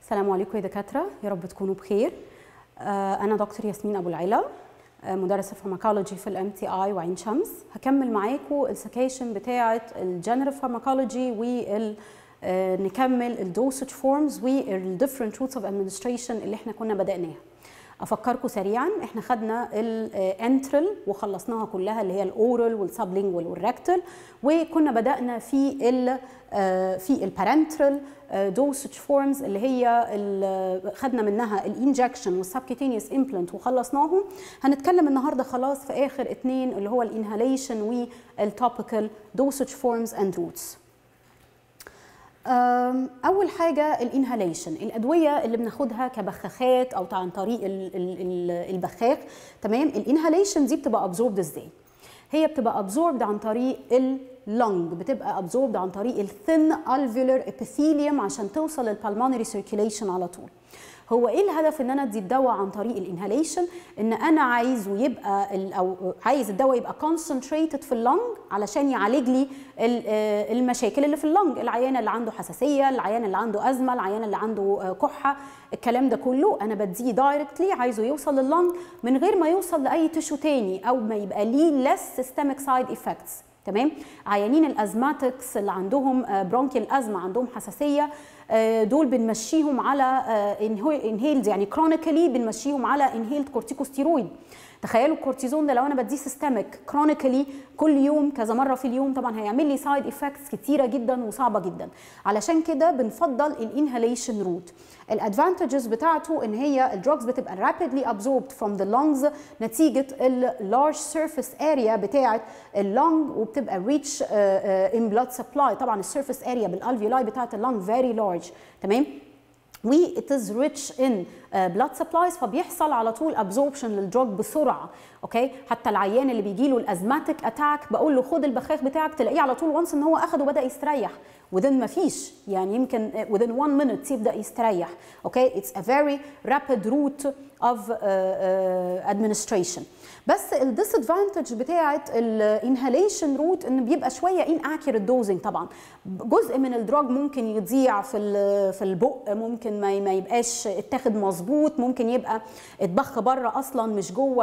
السلام عليكم يا دكاترة يا رب تكونوا بخير آه، أنا دكتور ياسمين أبو العلا آه، مدرسة فارماكولوجي في الام تي اي وعين شمس هكمل معاكم السكيشن بتاعة الجنرال فارماكولوجي وال آه، نكمل الدوسج فورمز والديفرنت روتس اوف ادمنستريشن اللي احنا كنا بدأناها افكركم سريعا احنا خدنا الانترال وخلصناها كلها اللي هي الاورال والسبلينجوال والريكتال وكنا بدانا في ال في البارنترال دوسج فورمز اللي هي خدنا منها الانجكشن والسبكيتينيوس امبلانت وخلصناهم هنتكلم النهارده خلاص في اخر اثنين اللي هو الانهاليشن والتوبيكال دوسج فورمز اند روتس اول حاجه الانهاليشن الادويه اللي بناخدها كبخاخات او عن طريق البخاخ تمام الانهاليشن دي بتبقى ابزوربد ازاي هي بتبقى ابزوربد عن طريق اللنج بتبقى ابزوربد عن طريق الثين الفيولر ابيثيليوم عشان توصل للبالمونري سيركيليشن على طول هو ايه الهدف ان انا ادي الدواء عن طريق الانهاليشن ان انا عايزه يبقى او عايز الدواء يبقى كونسنتريتد في اللنج علشان يعالج لي المشاكل اللي في اللنج العيان اللي عنده حساسيه العيان اللي عنده ازمه العيان اللي عنده كحه الكلام ده كله انا بديه دايركتلي عايزه يوصل لللنج من غير ما يوصل لاي تشو تاني او ما يبقى ليه less systemic side effects تمام عيانين الازماتكس اللي عندهم برونكيال ازمه عندهم حساسيه دول بنمشيهم على انهيلد يعني كرونيكالي بنمشيهم على انهيلد كورتيكوستيرويد تخيلوا الكورتيزون ده لو انا بديه سيستميك كرونيكالي كل يوم كذا مره في اليوم طبعا هيعمل لي سايد افكتس كتيره جدا وصعبه جدا علشان كده بنفضل الانهاليشن روت الادفانتجز بتاعته ان هي الدروجز بتبقى rapidly absorbed from the lungs نتيجه اللارج سيرفيس اريا بتاعه اللنج وبتبقى ريتش ان بلاد سبلاي طبعا السيرفيس اريا بالالفيولاي بتاعه اللنج فيري لارج تمام و it is rich in uh, blood supplies فبيحصل على طول absorption للدروج بسرعه اوكي حتى العيان اللي بيجي له الازماتيك اتاك بقول له خد البخاخ بتاعك تلاقيه على طول وانس ان هو اخده وبدا يستريح within ما فيش يعني يمكن within one minute يبدا يستريح اوكي it's a very rapid route of uh, uh, administration بس الديسادفانتج بتاعه الانهاليشن روت ان بيبقى شويه ان اكيوريت دوزنج طبعا جزء من الدراج ممكن يضيع في في البق ممكن ما ما يبقاش اتاخد مظبوط ممكن يبقى اتبخ بره اصلا مش جوه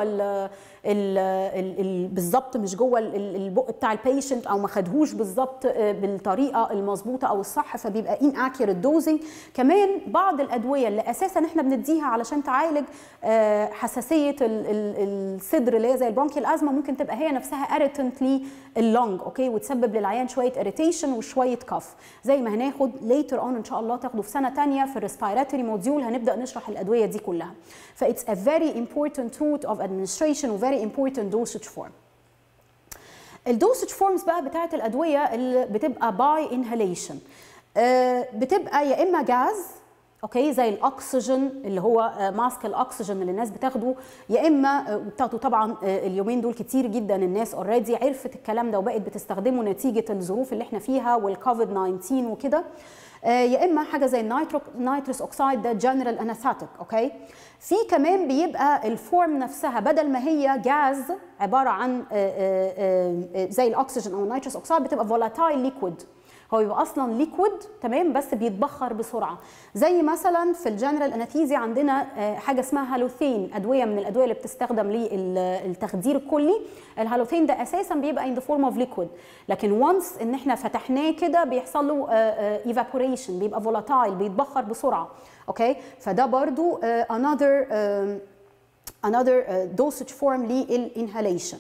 بالظبط مش جوه البق بتاع البيشنت او ما خدهوش بالظبط بالطريقه المظبوطه او الصح فبيبقى ان اكيوريت دوزنج كمان بعض الادويه اللي اساسا احنا بنديها علشان تعالج حساسيه الصدر اللي هي زي البرونكيال ازمه ممكن تبقى هي نفسها اريتنت لللنج اوكي وتسبب للعيان شويه اريتيشن وشويه كف زي ما هناخد ليتر اون ان شاء الله تاخده في سنه ثانيه في الريسبيراتوري موديول هنبدا نشرح الادويه دي كلها فايتس ا فيري important route of administration و very important dosage form الدوسج فورمز بقى بتاعت الادويه اللي بتبقى باي انهاليشن بتبقى يا اما جاز اوكي زي الاكسجين اللي هو ماسك الاكسجين اللي الناس بتاخده يا اما بتاخده طبعا اليومين دول كتير جدا الناس اوريدي عرفت الكلام ده وبقت بتستخدمه نتيجه الظروف اللي احنا فيها والكوفيد 19 وكده يا اما حاجه زي النيترو نيتروس اوكسايد ده جنرال انستاتيك اوكي في كمان بيبقى الفورم نفسها بدل ما هي جاز عباره عن زي الاكسجين او النيتروس اوكسايد بتبقى فولاتايل ليكويد هو بيبقى اصلا ليكويد تمام بس بيتبخر بسرعه زي مثلا في الجنرال انستيزيا عندنا حاجه اسمها هالوثين ادويه من الادويه اللي بتستخدم للتخدير الكلي الهالوثين ده اساسا بيبقى ان ذا فورم اوف ليكويد لكن وانس ان احنا فتحناه كده بيحصل له ايفابوريشن بيبقى فولاتايل بيتبخر بسرعه اوكي فده برضو another another dosage form للانهاليشن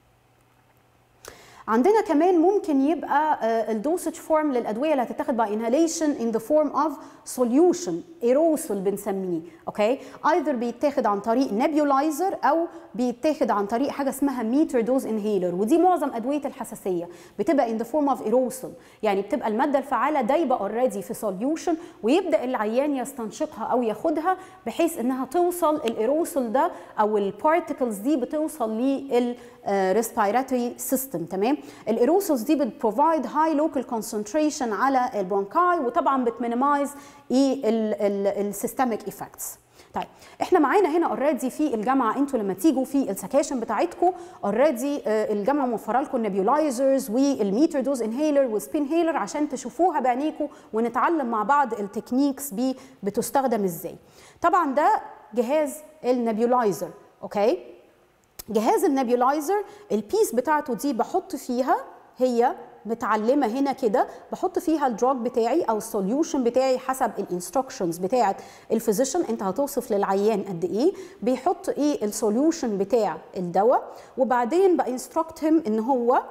عندنا كمان ممكن يبقى الدوسج فورم للادويه اللي هتتاخد باي انهاليشن ان ذا فورم اوف سوليوشن ايروسول بنسميه اوكي ايذر بيتاخد عن طريق نيبيولايزر او بيتاخد عن طريق حاجه اسمها ميتر دوز انهيلر ودي معظم ادويه الحساسيه بتبقى ان ذا فورم اوف ايروسول يعني بتبقى الماده الفعاله دايبه اوريدي في سوليوشن ويبدا العيان يستنشقها او ياخدها بحيث انها توصل الايروسول ده او البارتكلز دي بتوصل للريسبيراتوري سيستم تمام الايروسولز دي بتبروفايد هاي لوكال كونسنتريشن على البرونكاي وطبعا بتمينيمايز ايه السيستميك ايفكتس طيب احنا معانا هنا اوريدي في الجامعه انتوا لما تيجوا في السكاشن بتاعتكم اوريدي الجامعه موفره لكم النبيولايزرز والميتر دوز انهيلر والسبين هيلر عشان تشوفوها بعينيكم ونتعلم مع بعض التكنيكس بي بتستخدم ازاي طبعا ده جهاز النبيولايزر اوكي جهاز النبيولايزر البيس بتاعته دي بحط فيها هي متعلمه هنا كده بحط فيها الدراج بتاعي او السوليوشن بتاعي حسب الانستركشنز بتاعه الفيزيشن انت هتوصف للعيان قد ايه بيحط ايه السوليوشن بتاع الدواء وبعدين بانستركت ان هو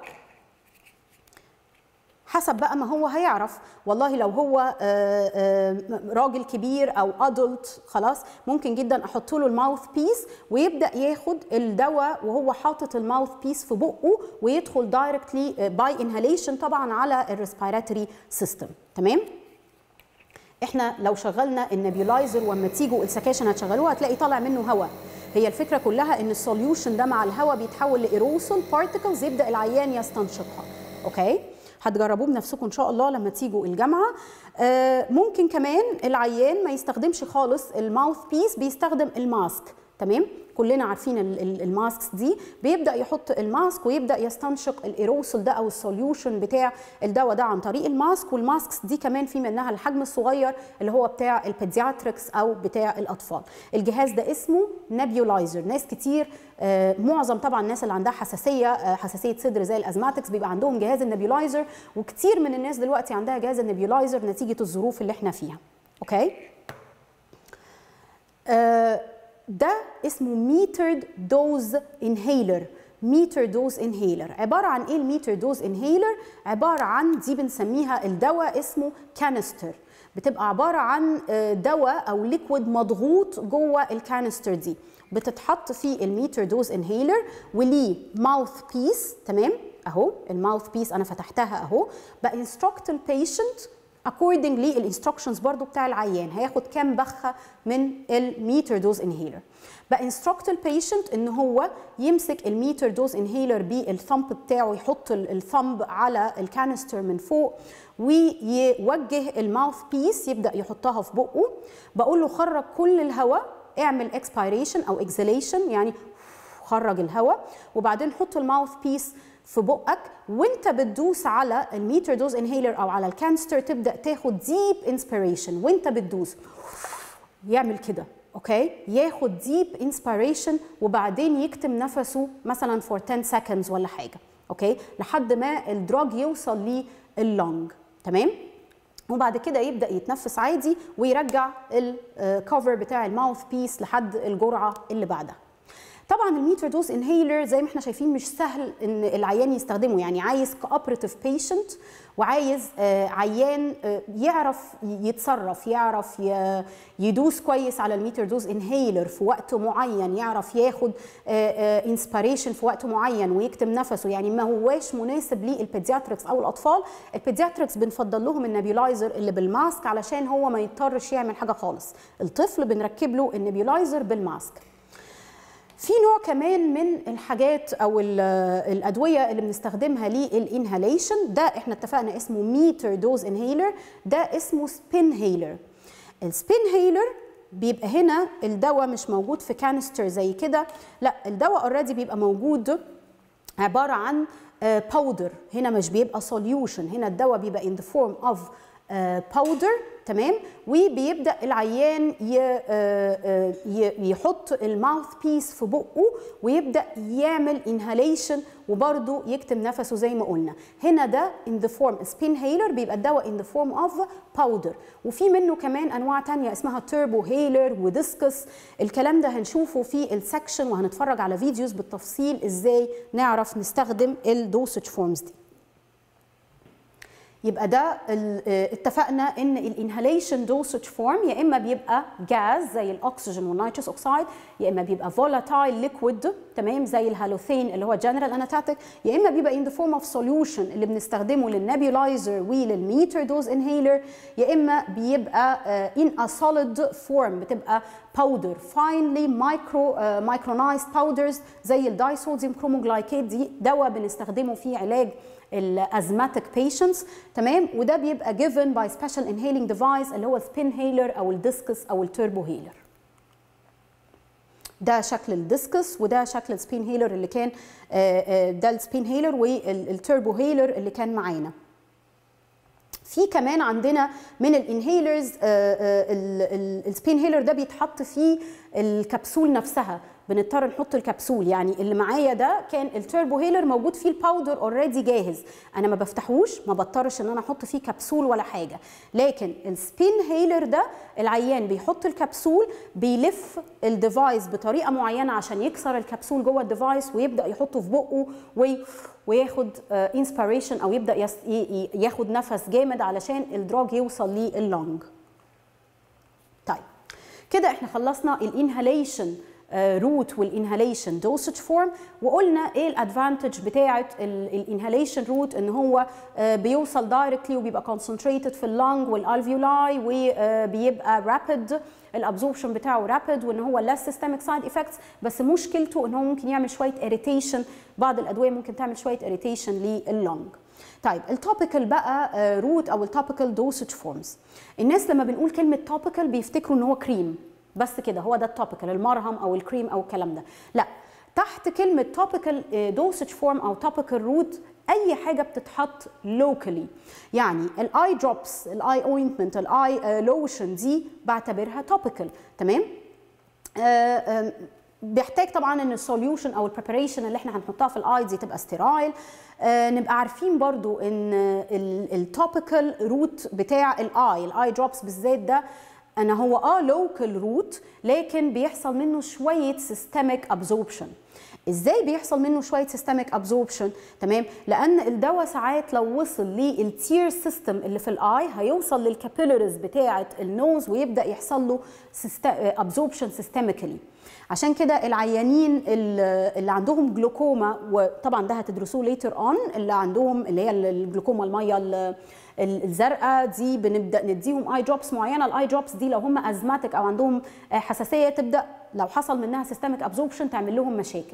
حسب بقى ما هو هيعرف والله لو هو راجل كبير او ادلت خلاص ممكن جدا احط له الماوث بيس ويبدا ياخد الدواء وهو حاطط الماوث بيس في بقه ويدخل دايركتلي باي انهاليشن طبعا على الريسبيراتوري سيستم تمام احنا لو شغلنا النبيولايزر واما تيجوا السكاشن هتشغلوها هتلاقي طالع منه هواء هي الفكره كلها ان السوليوشن ده مع الهواء بيتحول لايروسول بارتكلز يبدا العيان يستنشقها اوكي هتجربوه بنفسكم ان شاء الله لما تيجوا الجامعه آه ممكن كمان العيان ما يستخدمش خالص الماوث بيس بيستخدم الماسك تمام كلنا عارفين الماسكس دي بيبدا يحط الماسك ويبدا يستنشق الايروسول ده او السوليوشن بتاع الدواء ده عن طريق الماسك والماسكس دي كمان في منها الحجم الصغير اللي هو بتاع البيدياتريكس او بتاع الاطفال الجهاز ده اسمه نبيولايزر ناس كتير آه معظم طبعا الناس اللي عندها حساسيه آه حساسيه صدر زي الازماتكس بيبقى عندهم جهاز النبيولايزر وكتير من الناس دلوقتي عندها جهاز النبيولايزر نتيجه الظروف اللي احنا فيها اوكي آه ده اسمه ميترد دوز انهيلر ميتر دوز انهيلر عباره عن ايه الميتر دوز انهيلر عباره عن دي بنسميها الدواء اسمه كانستر بتبقى عباره عن دواء او ليكويد مضغوط جوه الكانستر دي بتتحط في الميتر دوز انهيلر وليه ماوث بيس تمام اهو الماوث بيس انا فتحتها اهو بانستركت البيشنت accordingly الانستركشنز برضو بتاع العيان هياخد كام بخه من الميتر دوز انهيلر بانستركت البيشنت ان هو يمسك الميتر دوز انهيلر بالثمب بتاعه يحط الثمب على الكانستر من فوق ويوجه الماوث بيس يبدا يحطها في بقه بقول له خرج كل الهواء اعمل اكسبيريشن او اكزيليشن يعني خرج الهواء وبعدين حط الماوث بيس في بقك وانت بتدوس على الميتر دوز انهيلر او على الكانستر تبدا تاخد ديب انسبيريشن وانت بتدوس يعمل كده اوكي ياخد ديب انسبيريشن وبعدين يكتم نفسه مثلا فور 10 seconds ولا حاجه اوكي لحد ما الدراج يوصل لللونج تمام وبعد كده يبدا يتنفس عادي ويرجع الكفر بتاع الماوث بيس لحد الجرعه اللي بعدها طبعا الميتر دوز انهيلر زي ما احنا شايفين مش سهل ان العيان يستخدمه يعني عايز كوبريتيف بيشنت وعايز آه عيان آه يعرف يتصرف يعرف يدوس كويس على الميتر دوز انهيلر في وقت معين يعرف ياخد انسبيريشن في وقت معين ويكتم نفسه يعني ما هواش مناسب للبيدياتريكس او الاطفال البيدياتريكس بنفضل لهم النبيولايزر اللي بالماسك علشان هو ما يضطرش يعمل حاجه خالص الطفل بنركب له النبيولايزر بالماسك في نوع كمان من الحاجات او الادويه اللي بنستخدمها للانهاليشن ده احنا اتفقنا اسمه ميتر دوز انهيلر ده اسمه سبين هيلر السبين هيلر بيبقى هنا الدواء مش موجود في كانستر زي كده لا الدواء اوريدي بيبقى موجود عباره عن باودر هنا مش بيبقى سوليوشن هنا الدواء بيبقى in the form of باودر تمام وبيبدا العيان يحط الماوث بيس في بقه ويبدا يعمل انهاليشن وبرده يكتم نفسه زي ما قلنا هنا ده in the form سبين هيلر بيبقى الدواء in the form of powder وفي منه كمان انواع تانية اسمها توربو هيلر وديسكس الكلام ده هنشوفه في السكشن وهنتفرج على فيديوز بالتفصيل ازاي نعرف نستخدم الدوسج فورمز دي يبقى ده اتفقنا ان الانهاليشن دوسج فورم يا اما بيبقى جاز زي الاكسجين والنيتروس اوكسايد يا اما بيبقى فولاتايل ليكويد تمام زي الهالوثين اللي هو جنرال اناتاتيك يا اما بيبقى ان ذا فورم اوف سوليوشن اللي بنستخدمه للنبيولايزر وللميتر دوز انهيلر يا اما بيبقى ان ا سوليد فورم بتبقى باودر فاينلي مايكرو مايكرونايزد باودرز زي الدايصوديوم كروموجلايكيت دي دواء بنستخدمه في علاج الازماتيك بيشنتس تمام وده بيبقى given by special inhaling device اللي هو السبين هيلر او الديسكس او التوربو هيلر ده شكل الديسكس وده شكل السبين هيلر اللي كان آه، آه، ده السبين هيلر والتربو هيلر اللي كان معانا في كمان عندنا من الانهيلرز السبين هيلر ده بيتحط فيه الكبسول نفسها بنضطر نحط الكبسول يعني اللي معايا ده كان التربو هيلر موجود فيه الباودر اوريدي جاهز انا ما بفتحوش ما بضطرش ان انا احط فيه كبسول ولا حاجه لكن السبين هيلر ده العيان بيحط الكبسول بيلف الديفايس بطريقه معينه عشان يكسر الكبسول جوه الديفايس ويبدا يحطه في بقه وي وياخد انسبيريشن او يبدا يس- ي- ي- ياخد نفس جامد علشان الدراج يوصل لللنج طيب كده احنا خلصنا الانهاليشن روت والانهاليشن دوسج فورم وقلنا ايه الادفانتج بتاعه الانهاليشن روت ان هو آه، بيوصل دايركتلي وبيبقى كونسنتريتد في اللنج والالفيولاي وبيبقى رابيد الابزوربشن بتاعه رابيد وان هو less systemic side effects بس مشكلته ان هو ممكن يعمل شويه irritation بعض الادويه ممكن تعمل شويه irritation لللنج طيب التوبيكال بقى روت او التوبيكال دوسج فورمز الناس لما بنقول كلمه توبيكال بيفتكروا ان هو كريم بس كده هو ده التوبيكال المرهم او الكريم او الكلام ده لا تحت كلمه توبيكال دوسج فورم او توبيكال روت اي حاجه بتتحط لوكالي يعني الاي دروبس الاي اوينتمنت الاي لوشن دي بعتبرها توبيكال تمام آه، آه، بيحتاج طبعا ان السوليوشن او البريباريشن اللي احنا هنحطها في الاي دي تبقى ستيرايل نبقى عارفين برضو ان التوبيكال روت بتاع الاي الاي دروبس بالذات ده انا هو اه لوكال روت لكن بيحصل منه شويه سيستميك ابزوربشن ازاي بيحصل منه شويه سيستميك ابزوربشن تمام لان الدواء ساعات لو وصل للتير سيستم اللي في الاي هيوصل للكابيلاريز بتاعه النوز ويبدا يحصل له ابزوربشن سيستميكالي عشان كده العيانين اللي اللي عندهم جلوكوما وطبعا ده هتدرسوه ليتر اون اللي عندهم اللي هي الجلوكوما الميه ال- ال- الزرقاء دي بنبدا نديهم اي دروبس معينه الاي دروبس دي لو هم ازماتيك او عندهم آه، حساسيه تبدا لو حصل منها سيستميك ابزوربشن تعمل لهم مشاكل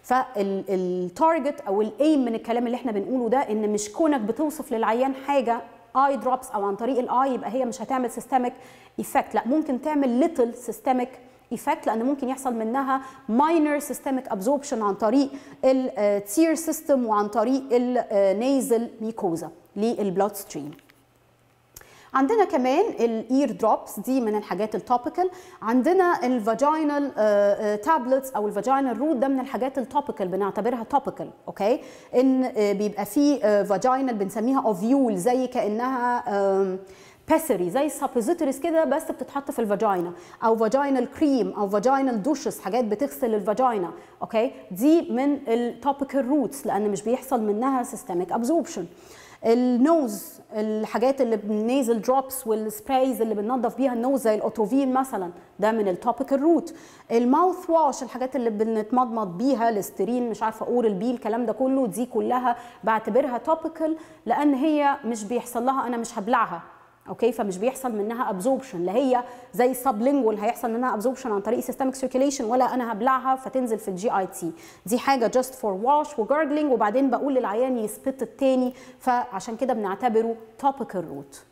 فالتارجت او الايم من الكلام اللي احنا بنقوله ده ان مش كونك بتوصف للعيان حاجه اي دروبس او عن طريق الاي يبقى هي مش هتعمل سيستميك ايفكت لا ممكن تعمل ليتل سيستميك ايفكت لان ممكن يحصل منها ماينر سيستميك ابزوربشن عن طريق التير سيستم وعن طريق النيزل ميكوزا للبلاد ستريم عندنا كمان الاير دروبس دي من الحاجات التوبيكال عندنا الفاجينال تابلتس او الفاجينال روت ده من الحاجات التوبيكال بنعتبرها توبيكال اوكي ان آه، بيبقى فيه فاجينال بنسميها اوفيول زي كانها آم، بيسري زي سابوزيتوريز كده بس بتتحط في الفاجينا او فاجينال كريم او فاجينال دوشز حاجات بتغسل الفاجينا اوكي دي من التوبيكال روتس لان مش بيحصل منها سيستميك ابزوربشن النوز الحاجات اللي بالنيزل دروبس والسبرايز اللي بننظف بيها النوز زي الاوتروفين مثلا ده من التوبيكال روت الماوث واش الحاجات اللي بنتمضمض بيها الاسترين مش عارفه اورال بي الكلام ده كله دي كلها بعتبرها توبيكال لان هي مش بيحصل لها انا مش هبلعها اوكي فمش بيحصل منها ابزوربشن لا هي زي السبلينجوال هيحصل منها ابزوربشن عن طريق سيستميك سيركيليشن ولا انا هبلعها فتنزل في الجي اي تي دي حاجه جاست فور واش وجارجلينج وبعدين بقول للعيان يسبت التاني فعشان كده بنعتبره توبيكال روت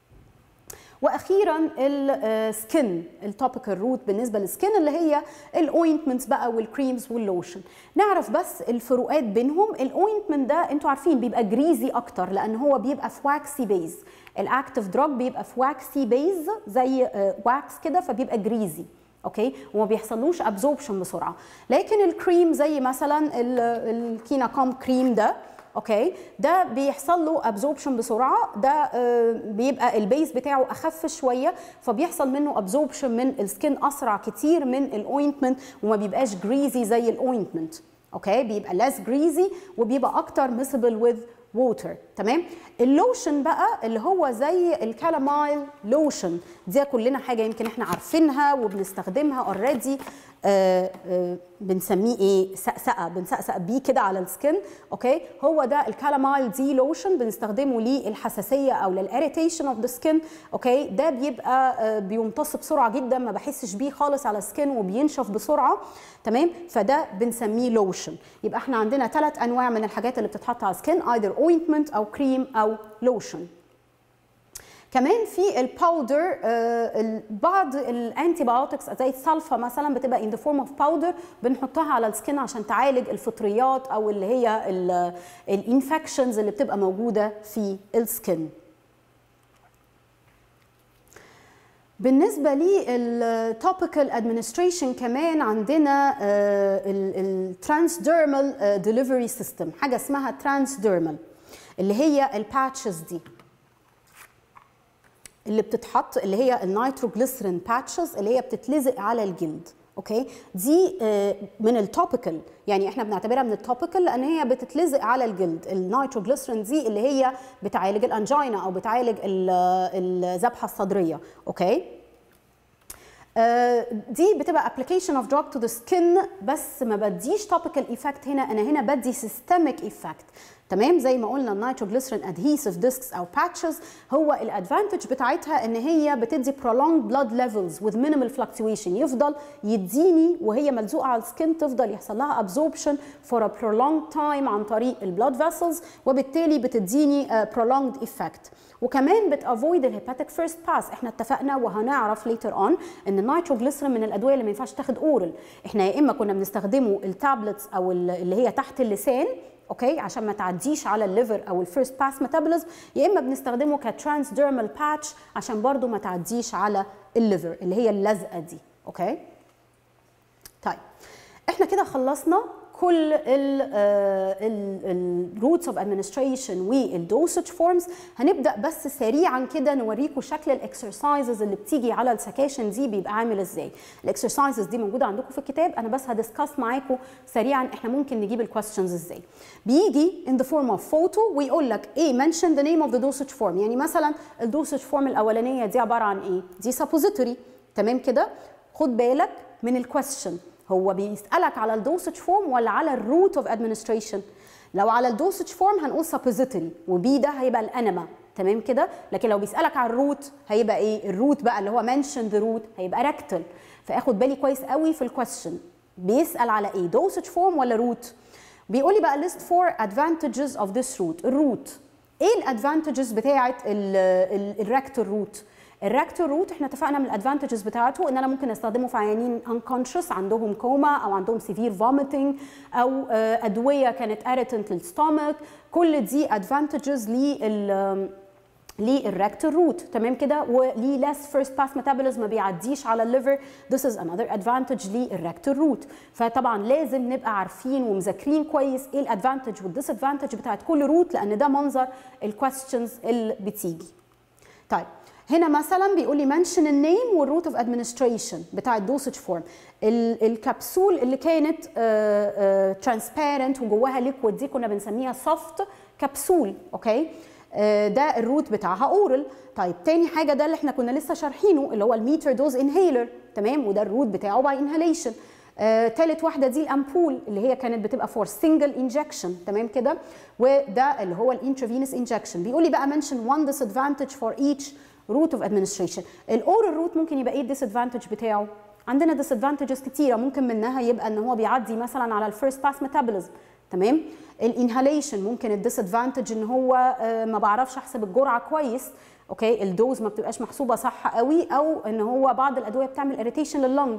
واخيرا السكن التوبيكال روت بالنسبه للسكن اللي هي الاوينتمنتس بقى والكريمز واللوشن نعرف بس الفروقات بينهم الاوينتمنت ده انتوا عارفين بيبقى جريزي اكتر لان هو بيبقى في واكسي بيز الاكتيف دراج بيبقى في واكسي بيز زي واكس كده فبيبقى جريزي اوكي وما بيحصلوش ابزوربشن بسرعه لكن الكريم زي مثلا الكيناكوم كريم ده اوكي ده بيحصل له ابزوربشن بسرعه ده آه، بيبقى البيس بتاعه اخف شويه فبيحصل منه ابزوربشن من السكين اسرع كتير من الاوينتمنت وما بيبقاش جريزي زي الاوينتمنت اوكي بيبقى less جريزي وبيبقى اكتر miscible with ووتر تمام اللوشن بقى اللي هو زي الكالامايل لوشن دي كلنا حاجه يمكن احنا عارفينها وبنستخدمها اوريدي آه آه بنسميه ايه سقسقه بنسقسق بيه كده على السكن اوكي هو ده الكالامايل دي لوشن بنستخدمه للحساسيه او للاريتيشن اوف ذا سكن اوكي ده بيبقى آه بيمتص بسرعه جدا ما بحسش بيه خالص على السكن وبينشف بسرعه تمام فده بنسميه لوشن يبقى احنا عندنا ثلاث انواع من الحاجات اللي بتتحط على السكن ايذر اوينتمنت او كريم او لوشن كمان في الباودر بعض الانتي بايوتكس زي السلفا مثلا بتبقى ان ذا فورم اوف باودر بنحطها على السكين عشان تعالج الفطريات او اللي هي الانفكشنز اللي بتبقى موجوده في السكين بالنسبه للتوبيكال ادمنستريشن كمان عندنا الترانسديرمال ديليفري سيستم حاجه اسمها ترانسديرمال اللي هي الباتشز دي اللي بتتحط اللي هي النيتروجليسرين باتشز اللي هي بتتلزق على الجلد اوكي دي من التوبيكال يعني احنا بنعتبرها من التوبيكال لان هي بتتلزق على الجلد النيتروجليسرين دي اللي هي بتعالج الانجينا او بتعالج الذبحه الصدريه اوكي دي بتبقى application of drug to the skin بس ما بديش topical effect هنا انا هنا بدي systemic effect تمام زي ما قلنا النيتروجليسرين ادهيسيف ديسكس او باتشز هو الادفانتج بتاعتها ان هي بتدي prolonged blood levels with minimal fluctuation يفضل يديني وهي ملزوقه على السكن تفضل يحصل لها absorption for a prolonged time عن طريق البلاد فيسلز وبالتالي بتديني uh, prolonged effect وكمان بتافويد الهيباتيك فيرست باس احنا اتفقنا وهنعرف ليتر اون ان النيتروجليسرين من الادويه اللي ما ينفعش تاخد اورال احنا يا اما كنا بنستخدمه التابلتس او اللي هي تحت اللسان اوكي عشان ما تعديش على الليفر او الفيرست باس ميتابوليزم يا اما بنستخدمه كترانس ديرمال باتش عشان برضو ما تعديش على الليفر اللي هي اللزقه دي اوكي طيب احنا كده خلصنا كل الروتس اوف ادمنستريشن والدوسج فورمز هنبدا بس سريعا كده نوريكم شكل الاكسرسايزز اللي بتيجي على السكاشن دي بيبقى عامل ازاي الاكسرسايزز دي موجوده عندكم في الكتاب انا بس هدسكاس معاكم سريعا احنا ممكن نجيب الكويستشنز ازاي بيجي in the form of photo ويقول لك ايه mention the name of the dosage form يعني مثلا الدوسج فورم الاولانيه دي عباره عن ايه دي suppository تمام كده خد بالك من الكويستشن هو بيسالك على الدوسج فورم ولا على الروت اوف ادمنستريشن لو على الدوسج فورم هنقول سابوزيتوري وبي ده هيبقى الانما تمام كده لكن لو بيسالك على الروت هيبقى ايه الروت بقى اللي هو منشن ذا روت هيبقى ريكتال فاخد بالي كويس قوي في الكويستشن بيسال على ايه دوسج فورم ولا روت بيقول لي بقى list four advantages of this route الروت ايه الادفانتجز بتاعه الريكتال روت الراكتور روت احنا اتفقنا من الادفانتجز بتاعته ان انا ممكن استخدمه في عيانين انكونشس عندهم كوما او عندهم سيفير فوميتنج او ادويه كانت اريتنت للستومك كل دي ادفانتجز لل للراكتور روت تمام كده وليه ليس فيرست باس ميتابوليزم ما بيعديش على الليفر ذس از انذر ادفانتج للراكتور روت فطبعا لازم نبقى عارفين ومذاكرين كويس ايه الادفانتج والديس ادفانتج بتاعت كل روت لان ده منظر الكويستشنز اللي بتيجي طيب هنا مثلا بيقول لي منشن النيم والروت اوف ادمنستريشن بتاع الدوسج فورم الكبسول اللي كانت ترانسبيرنت وجواها ليكويد دي كنا بنسميها سوفت كبسول اوكي ده الروت بتاعها اورال طيب تاني حاجه ده اللي احنا كنا لسه شارحينه اللي هو الميتر دوز انهيلر تمام وده الروت بتاعه باي انهاليشن آه، تالت واحده دي الامبول اللي هي كانت بتبقى فور سنجل انجكشن تمام كده وده اللي هو الانترافينوس انجكشن بيقول لي بقى منشن وان ديس ادفانتج فور ايتش روت اوف ادمنستريشن الاورال روت ممكن يبقى ايه الديس ادفانتج بتاعه عندنا ديس ادفانتجز كتيره ممكن منها يبقى ان هو بيعدي مثلا على الفيرست باس ميتابوليزم تمام الانهاليشن ممكن الديس ادفانتج ان هو آه، ما بعرفش احسب الجرعه كويس اوكي الدوز ما بتبقاش محسوبه صح قوي او ان هو بعض الادويه بتعمل اريتيشن لللنج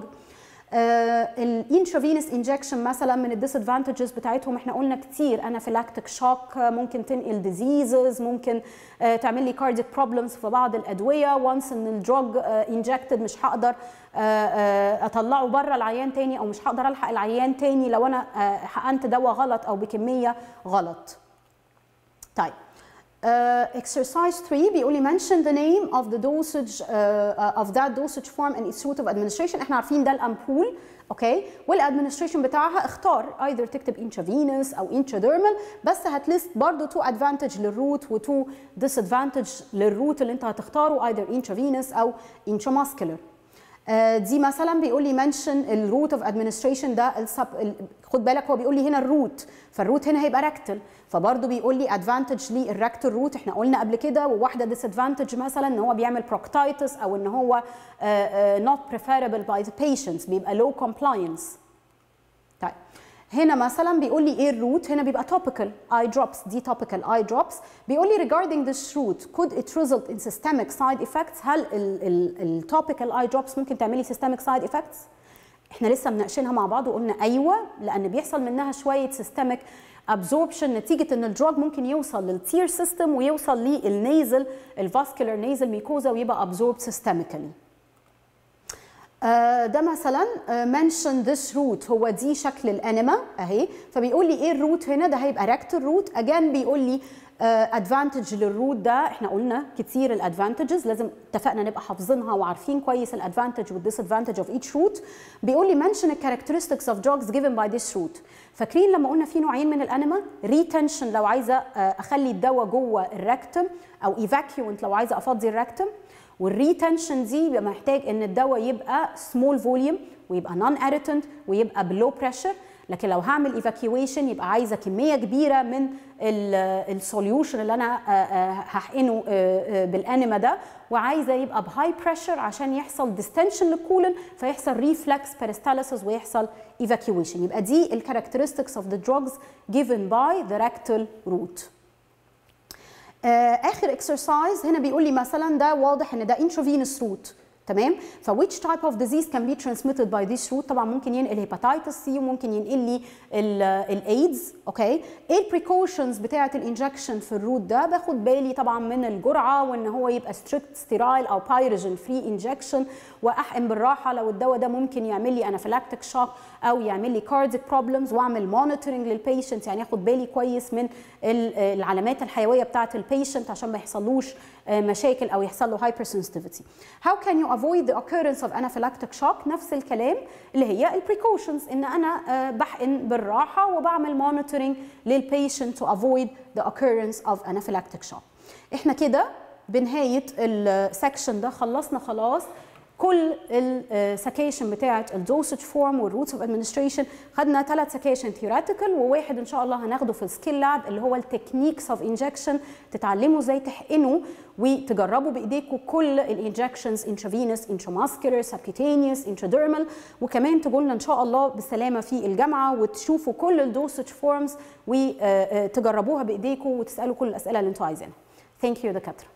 الانترافينوس انجكشن مثلا من الديس ادفانتجز بتاعتهم احنا قلنا كتير انافيلاكتيك شوك ممكن تنقل ديزيزز ممكن آه، تعمل لي كارديك بروبلمز في بعض الادويه وانس ان الدروج انجكتد مش هقدر آه، آه، اطلعه بره العيان تاني او مش هقدر الحق العيان تاني لو انا آه، حقنت دواء غلط او بكميه غلط طيب Uh, exercise 3 بيقول لي mention the name of the dosage uh, uh, of that dosage form and its route of administration احنا عارفين ده الامبول اوكي والادمنستريشن بتاعها اختار either تكتب intravenous او intradermal بس هتلست برضه تو ادفانتج للروت وتو disadvantage للروت اللي انت هتختاره either intravenous او intramuscular آه، دي مثلا بيقول لي منشن الروت اوف ادمنستريشن ده السب خد بالك هو بيقول لي هنا الروت فالروت هنا هيبقى ركتل فبرضه بيقول لي ادفانتج للركتل روت احنا قلنا قبل كده وواحده ديس ادفانتج مثلا ان هو بيعمل بروكتايتس او ان هو نوت بريفيربل باي ذا patients بيبقى لو كومبلاينس طيب هنا مثلا بيقول لي ايه الروت هنا بيبقى topical eye drops دي topical eye drops بيقول لي regarding this route could it result in systemic side effects هل ال topical eye drops ممكن تعملي systemic side effects احنا لسه مناقشينها مع بعض وقلنا ايوه لان بيحصل منها شويه systemic absorption نتيجه ان الدراج ممكن يوصل للتير سيستم ويوصل للنيزل الفاسكولار نيزل ميكوزا ويبقى absorbed systemically ده مثلا mention this root هو دي شكل الانيما اهي فبيقول لي ايه الروت هنا ده هيبقى ريكتال روت اجان بيقول لي ادفانتج للروت ده احنا قلنا كتير الادفانتجز لازم اتفقنا نبقى حافظينها وعارفين كويس الادفانتج والديسادفانتج اوف ايتش روت بيقول لي mention the characteristics of drugs given by this root فاكرين لما قلنا في نوعين من الانيما ريتنشن لو عايزه اخلي الدواء جوه الركتم او ايفاكيوانت لو عايزه افضي الركتم والريتنشن دي بيبقى محتاج ان الدواء يبقى سمول فوليوم ويبقى نون اريتنت ويبقى بلو بريشر لكن لو هعمل ايفاكيويشن يبقى عايزه كميه كبيره من السوليوشن اللي انا هحقنه بالانيما ده وعايزه يبقى بهاي بريشر عشان يحصل ديستنشن للكولن فيحصل ريفلكس بيريستاليسيس ويحصل ايفاكيويشن يبقى دي الكاركترستكس اوف ذا drugs given by the rectal route اخر اكسرسايز هنا بيقول لي مثلا ده واضح ان ده intravenous route تمام ف which type of disease can be transmitted by this route طبعا ممكن ينقل هيباتيتس سي وممكن ينقل لي الايدز اوكي ايه البريكوشنز بتاعه الانجكشن في الروت ده باخد بالي طبعا من الجرعه وان هو يبقى ستريكت ستيرايل او بايروجين فري انجكشن واحقن بالراحه لو الدواء ده ممكن يعمل لي انافيلاكتيك شوك او يعمل لي كارديك بروبلمز واعمل مونيتورنج للبيشنت يعني اخد بالي كويس من العلامات الحيويه بتاعه البيشنت عشان ما يحصلوش مشاكل او يحصل له هايبر سنسيتيفيتي how can you avoid the occurrence of anaphylactic shock نفس الكلام اللي هي البريكوشنز ان انا بحقن بالراحه وبعمل مونيتورنج للبيشنت to avoid the occurrence of anaphylactic shock احنا كده بنهايه السكشن ده خلصنا خلاص كل السكيشن بتاعه الدوسج فورم والروتس اوف ادمنستريشن خدنا ثلاث سكيشن ثيوريتيكال وواحد ان شاء الله هناخده في السكيل لاب اللي هو التكنيكس اوف انجكشن تتعلموا ازاي تحقنوا وتجربوا بايديكم كل الانجكشنز انترافينوس انتراماسكولار سبكيتينيوس انتراديرمال وكمان تجوا لنا ان شاء الله بالسلامه في الجامعه وتشوفوا كل الدوسج فورمز وتجربوها بايديكم وتسالوا كل الاسئله اللي انتوا عايزينها. ثانك يو دكاتره.